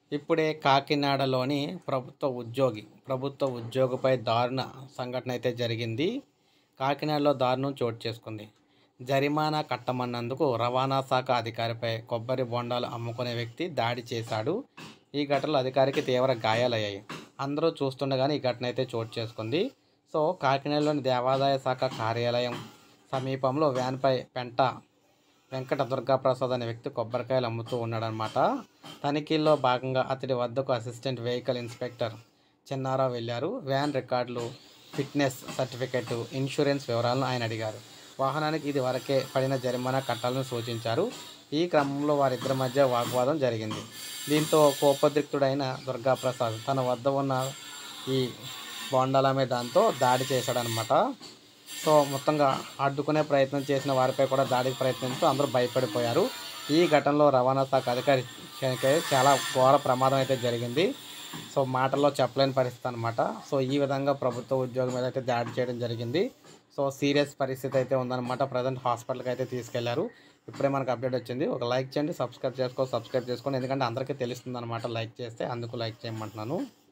ఇప్పుడే కాకినాడలోని ప్రభుత్వ ఉద్యోగి ప్రభుత్వ ఉద్యోగిపై దారుణ సంఘటన అయితే జరిగింది కాకినాడలో దారుణం చోటు చేసుకుంది జరిమానా కట్టమన్నందుకు రవాణా శాఖ అధికారిపై కొబ్బరి బొండాలు అమ్ముకునే వ్యక్తి దాడి చేశాడు ఈ ఘటనలో అధికారికి తీవ్ర గాయాలయ్యాయి అందరూ చూస్తుండగానే ఈ ఘటన అయితే చోటు చేసుకుంది సో కాకినాడలోని దేవాదాయ శాఖ కార్యాలయం సమీపంలో వ్యాన్పై పెంట వెంకట దుర్గాప్రసాద్ అనే వ్యక్తి కొబ్బరికాయలు అమ్ముతూ ఉన్నాడనమాట తనిఖీల్లో భాగంగా అతడి వద్దకు అసిస్టెంట్ వెహికల్ ఇన్స్పెక్టర్ చిన్నారావు వెళ్ళారు వ్యాన్ రికార్డులు ఫిట్నెస్ సర్టిఫికెట్ ఇన్సూరెన్స్ వివరాలను ఆయన అడిగారు వాహనానికి ఇది వరకే పడిన జరిమానా కట్టాలని సూచించారు ఈ క్రమంలో వారిద్దరి మధ్య వాగ్వాదం జరిగింది దీంతో కోపద్రిక్తుడైన దుర్గాప్రసాద్ తన వద్ద ఉన్న ఈ బోండాల మీద దాంతో దాడి చేశాడనమాట సో మొత్తంగా అడ్డుకునే ప్రయత్నం చేసిన వారిపై కూడా దాడికి ప్రయత్నిస్తూ అందరూ భయపడిపోయారు ఈ ఘటనలో రవాణా శాఖ అధికారి చనిపోయి చాలా ఘోర ప్రమాదం అయితే జరిగింది సో మాటల్లో చెప్పలేని పరిస్థితి అనమాట సో ఈ విధంగా ప్రభుత్వ ఉద్యోగం మీద అయితే దాడి చేయడం జరిగింది సో సీరియస్ పరిస్థితి అయితే ఉందన్నమాట ప్రజెంట్ హాస్పిటల్కి అయితే తీసుకెళ్లారు ఇప్పుడే మనకు అప్డేట్ వచ్చింది ఒక లైక్ చేయండి సబ్స్క్రైబ్ చేసుకో సబ్స్క్రైబ్ చేసుకోండి ఎందుకంటే అందరికీ తెలుస్తుంది అనమాట లైక్ చేస్తే అందుకు లైక్ చేయమంటున్నాను